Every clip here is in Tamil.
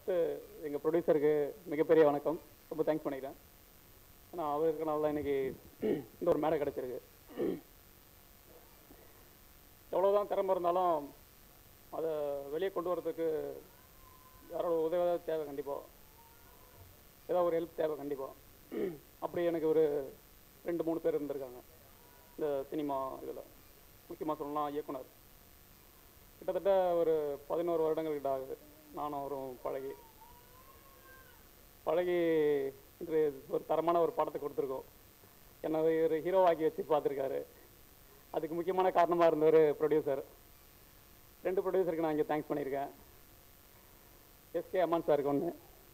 ஃபஸ்ட்டு எங்கள் ப்ரொடியூசருக்கு மிகப்பெரிய வணக்கம் ரொம்ப தேங்க்ஸ் பண்ணிக்கிறேன் ஏன்னா அவர் இருக்கனால தான் இன்னைக்கு இந்த ஒரு மேடை கிடச்சிருக்கு எவ்வளோதான் திறமை இருந்தாலும் அதை வெளியே கொண்டு வரதுக்கு யாரோட உதவி தேவை கண்டிப்பாக ஏதாவது ஒரு ஹெல்ப் தேவை கண்டிப்பாக அப்படி எனக்கு ஒரு ரெண்டு மூணு பேர் இருந்திருக்காங்க இந்த சினிமா இதில் முக்கியமாக சொல்லலாம் இயக்குனர் கிட்டத்தட்ட ஒரு பதினோரு வருடங்கள் கிட்ட ஆகுது நானும் அவரும் பழகி பழகி இன்று ஒரு தரமான ஒரு படத்தை கொடுத்துருக்கோம் என்னை ஒரு ஹீரோவாக்கி வச்சு பார்த்துருக்காரு அதுக்கு முக்கியமான காரணமாக இருந்தவர் ப்ரொடியூசர் ரெண்டு ப்ரொடியூசருக்கு நான் இங்கே தேங்க்ஸ் பண்ணியிருக்கேன் எஸ்கே அம்மான் சாருக்கு ஒன்று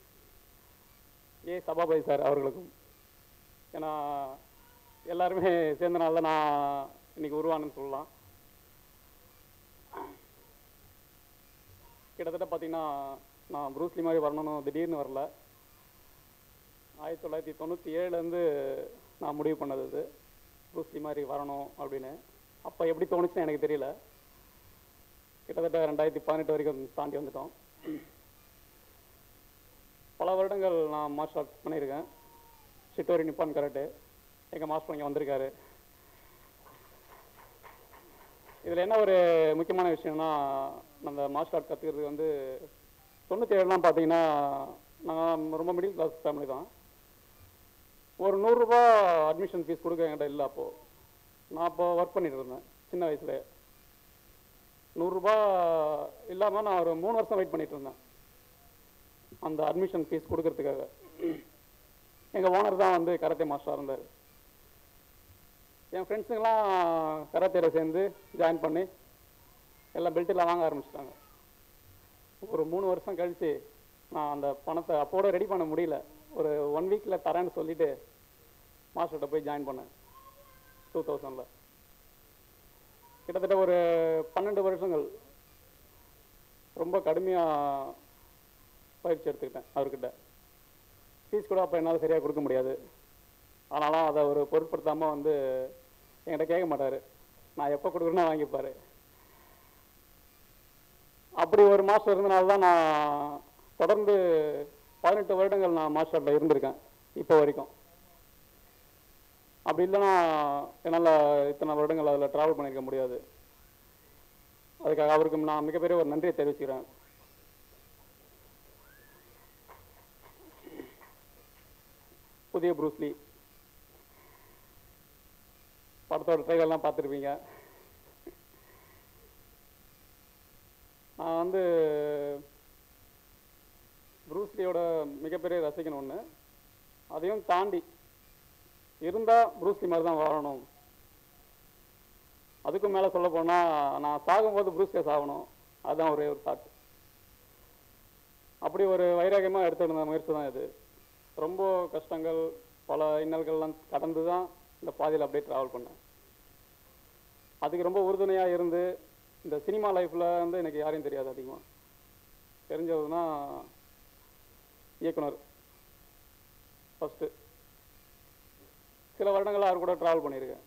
ஏ சபாபதி சார் அவர்களுக்கும் ஏன்னா எல்லாருமே சேர்ந்தனால தான் நான் இன்னைக்கு உருவானேன்னு சொல்லலாம் கிட்டத்தட்ட பார்த்தீங்கன்னா நான் ப்ரூஸ்லி மாதிரி வரணும்னு திடீர்னு வரல ஆயிரத்தி தொள்ளாயிரத்தி தொண்ணூற்றி ஏழுலேருந்து நான் முடிவு பண்ணது இது ப்ரூஸ்லி மாதிரி வரணும் அப்படின்னு அப்போ எப்படி தோணுச்சுன்னு எனக்கு தெரியல கிட்டத்தட்ட ரெண்டாயிரத்தி பதினெட்டு வரைக்கும் தாண்டி வந்துட்டோம் பல வருடங்கள் நான் மார்ஷல் ஆர்ட்ஸ் பண்ணியிருக்கேன் சிட்டோரி நிப்பான் கராட்டே எங்கள் மாஸ்டர் இங்கே வந்திருக்காரு இதில் என்ன ஒரு முக்கியமான விஷயம்னா நம்ம மார்ஷல் ஆர்ட் கற்றுக்கிறது வந்து தொண்ணூற்றி ஏழுலாம் பார்த்தீங்கன்னா நான் ரொம்ப மிடில் கிளாஸ் ஃபேமிலி தான் ஒரு நூறுரூபா அட்மிஷன் ஃபீஸ் கொடுக்க என்கிட்ட இல்லை அப்போது நான் அப்போ ஒர்க் பண்ணிட்டு இருந்தேன் சின்ன வயசுல நூறுரூபா இல்லாமல் நான் ஒரு மூணு வருஷம் வெயிட் பண்ணிட்டு இருந்தேன் அந்த அட்மிஷன் ஃபீஸ் கொடுக்கறதுக்காக எங்கள் ஓனர் தான் வந்து கராத்தே மாஸ்டராக இருந்தார் என் ஃப்ரெண்ட்ஸுங்கெல்லாம் கராத்தேல சேர்ந்து ஜாயின் பண்ணி எல்லாம் பெல்ட்டெல்லாம் வாங்க ஆரம்பிச்சிட்டாங்க ஒரு மூணு வருஷம் கழித்து நான் அந்த பணத்தை அப்போட ரெடி பண்ண முடியல ஒரு ஒன் வீக்கில் தரேன்னு சொல்லிட்டு மாஸ்டர்கிட்ட போய் ஜாயின் பண்ணேன் டூ தௌசண்டில் கிட்டத்தட்ட ஒரு பன்னெண்டு வருஷங்கள் ரொம்ப கடுமையாக பயிற்சி எடுத்துக்கிட்டேன் அவர்கிட்ட ஃபீஸ் கூட அப்போ என்னால் சரியாக கொடுக்க முடியாது ஆனாலும் அதை ஒரு பொருட்படுத்தாமல் வந்து என்கிட்ட கேட்க மாட்டார் நான் எப்போ கொடுக்குறேனோ வாங்கிப்பார் அப்படி ஒரு மாஸ்டர் இருந்தனால தான் நான் தொடர்ந்து பதினெட்டு வருடங்கள் நான் மாஸ்டரில் இருந்திருக்கேன் இப்போ வரைக்கும் அப்படி இல்லைன்னா என்னால் இத்தனை வருடங்கள் அதில் ட்ராவல் பண்ணியிருக்க முடியாது அதுக்காக அவருக்கு நான் மிகப்பெரிய ஒரு நன்றியை தெரிவிச்சுக்கிறேன் புதிய ப்ரூஸ்லி படத்தோட ட்ரைலர்லாம் பார்த்துருப்பீங்க நான் வந்து ப்ரூஸ்லியோட மிகப்பெரிய ரசிகன் ஒன்று அதையும் தாண்டி இருந்தால் ப்ரூஸ்லி மாதிரி தான் வாழணும் அதுக்கும் மேலே சொல்ல போனால் நான் சாகும்போது ப்ரூஸ்லியை சாகணும் அதுதான் ஒரே ஒரு தாட் அப்படி ஒரு வைராகியமாக எடுத்துருந்த முயற்சி தான் இது ரொம்ப கஷ்டங்கள் பல இன்னல்கள்லாம் கடந்து தான் இந்த பாதையில் அப்படியே ட்ராவல் பண்ணேன் அதுக்கு ரொம்ப உறுதுணையாக இருந்து இந்த சினிமா லைஃப்பில் வந்து எனக்கு யாரையும் தெரியாது அதிகமாக தெரிஞ்சதுன்னா இயக்குனர் ஃபஸ்ட்டு சில வருடங்கள் அவர் கூட ட்ராவல் பண்ணியிருக்கேன்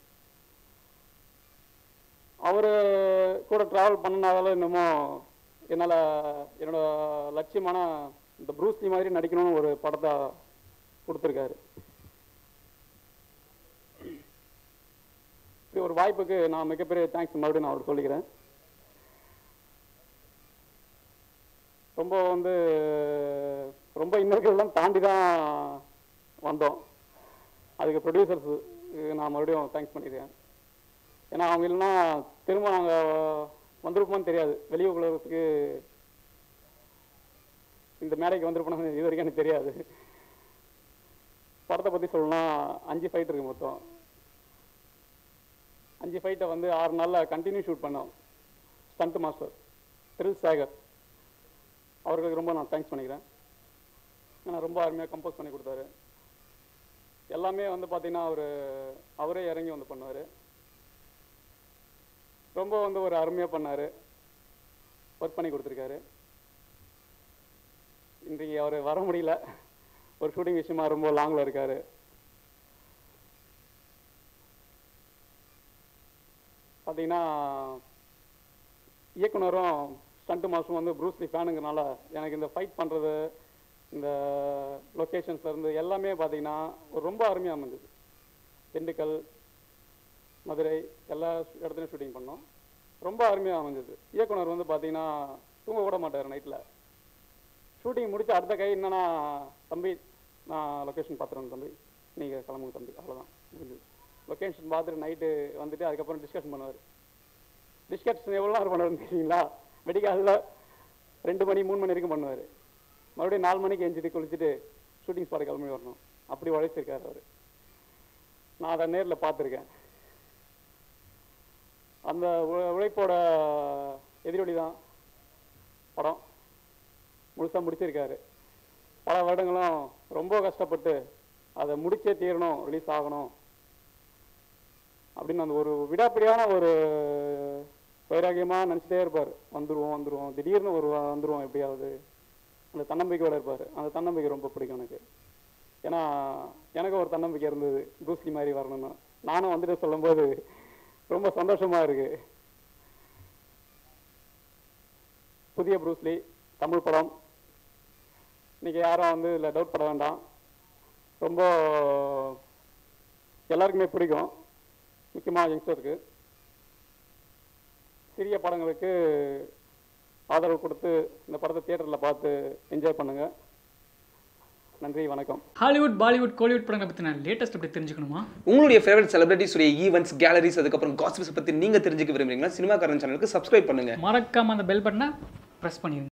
அவர் கூட ட்ராவல் பண்ணனால இன்னமும் என்னால் என்னோட லட்சியமான இந்த ப்ரூஸ்லி மாதிரி நடிக்கணும்னு ஒரு படத்தை கொடுத்துருக்காரு இப்படி ஒரு வாய்ப்புக்கு நான் மிகப்பெரிய தேங்க்ஸ் மறுபடியும் நான் அவருக்கு சொல்லிக்கிறேன் ரொம்ப வந்து ரொம்ப இன்னல்கள்லாம் தாண்டி தான் வந்தோம் அதுக்கு ப்ரொடியூசர்ஸ் நான் மறுபடியும் தேங்க்ஸ் பண்ணிக்கிறேன் ஏன்னா அவங்க இல்லைன்னா திரும்ப நாங்கள் வந்திருப்போமான்னு தெரியாது வெளியே உலகத்துக்கு இந்த மேடைக்கு வந்திருப்போம் இது வரைக்கும் எனக்கு தெரியாது படத்தை பற்றி சொல்லணும்னா அஞ்சு ஃபைட் இருக்கு மொத்தம் அஞ்சு ஃபைட்டை வந்து ஆறு நாளில் கண்டினியூ ஷூட் பண்ணோம் ஸ்டண்ட் மாஸ்டர் த்ரில் சேகர் அவர்களுக்கு ரொம்ப நான் தேங்க்ஸ் பண்ணிக்கிறேன் ஏன்னா ரொம்ப அருமையாக கம்போஸ் பண்ணி கொடுத்தாரு எல்லாமே வந்து பார்த்தீங்கன்னா அவர் அவரே இறங்கி வந்து பண்ணுவார் ரொம்ப வந்து ஒரு அருமையாக பண்ணார் ஒர்க் பண்ணி கொடுத்துருக்காரு இன்றைக்கு அவர் வர முடியல ஒரு ஷூட்டிங் விஷயமா ரொம்ப லாங்கில் இருக்கார் பார்த்தீங்கன்னா இயக்குனரும் ஸ்டண்ட் மாஸ்டரும் வந்து ப்ரூஸ்லி ஃபேனுங்கிறனால எனக்கு இந்த ஃபைட் பண்ணுறது இந்த லொக்கேஷன்ஸ்ல இருந்து எல்லாமே பார்த்தீங்கன்னா ஒரு ரொம்ப அருமையாக அமைஞ்சது திண்டுக்கல் மதுரை எல்லா இடத்துலையும் ஷூட்டிங் பண்ணோம் ரொம்ப அருமையாக அமைஞ்சது இயக்குனர் வந்து பார்த்தீங்கன்னா தூங்க கூட மாட்டார் நைட்டில் ஷூட்டிங் முடிச்சு அடுத்த கை என்னன்னா தம்பி நான் லொக்கேஷன் பார்த்துறேன் தம்பி நீங்கள் கிளம்புங்க தம்பி அவ்வளோதான் லொக்கேஷன் பார்த்துட்டு நைட்டு வந்துட்டு அதுக்கப்புறம் டிஸ்கஷன் பண்ணுவார் டிஸ்கஷன் எவ்வளோ நேரம் பண்ணுவாருன்னு தெரியுங்களா வெடிக்காதில் ரெண்டு மணி மூணு மணி வரைக்கும் பண்ணுவார் மறுபடியும் நாலு மணிக்கு எஞ்சிட்டு குளிச்சுட்டு ஷூட்டிங் ஸ்பாட் கிளம்பி வரணும் அப்படி உழைச்சிருக்காரு அவர் நான் அதை நேரில் பார்த்துருக்கேன் அந்த உழ- உழைப்போட எதிரொலி தான் படம் முழுசாக முடிச்சிருக்காரு பல வருடங்களும் ரொம்ப கஷ்டப்பட்டு அதை முடிச்சே தீரணும் ரிலீஸ் ஆகணும் அப்படின்னு அந்த ஒரு விடாப்பிடியான ஒரு வைராகியமாக நினச்சிட்டே இருப்பார் வந்துருவோம் வந்துருவோம் திடீர்னு ஒரு வா- வந்துருவோம் எப்படியாவது அந்த தன்னம்பிக்கையோட இருப்பார் அந்த தன்னம்பிக்கை ரொம்ப பிடிக்கும் எனக்கு ஏன்னா எனக்கு ஒரு தன்னம்பிக்கை இருந்தது ப்ரூஸ்லி மாதிரி வரணும்னு நானும் வந்துட்டு சொல்லும்போது ரொம்ப சந்தோஷமா இருக்கு புதிய ப்ரூஸ்லி தமிழ் படம் இன்னைக்கு யாரும் வந்து இதில் டவுட் பட வேண்டாம் ரொம்ப எல்லாருக்குமே பிடிக்கும் முக்கியமாக யங்ஸ்டருக்கு சிறிய படங்களுக்கு ஆதரவு கொடுத்து இந்த படத்தை தியேட்டரில் பார்த்து என்ஜாய் பண்ணுங்க நன்றி வணக்கம் ஹாலிவுட் பாலிவுட் கோலிவுட் படங்களை பற்றின லேட்டஸ்ட் அப்படி தெரிஞ்சுக்கணுமா உங்களுடைய ஃபேவரட் செலிபிரிட்டிஸ் உடைய ஈவெண்ட்ஸ் கேலரிஸ் அதுக்கப்புறம் காசிப்ஸ் பத்தி நீங்க தெரிஞ்சுக்க விரும்புறீங்களா சினிமாக்காரன் சேனலுக்கு சப்ஸ்கிரைப் பண்ணுங்க மறக்காம அந்த பெல் பட்டனை ப்ரெஸ் பண்ணிடுங்க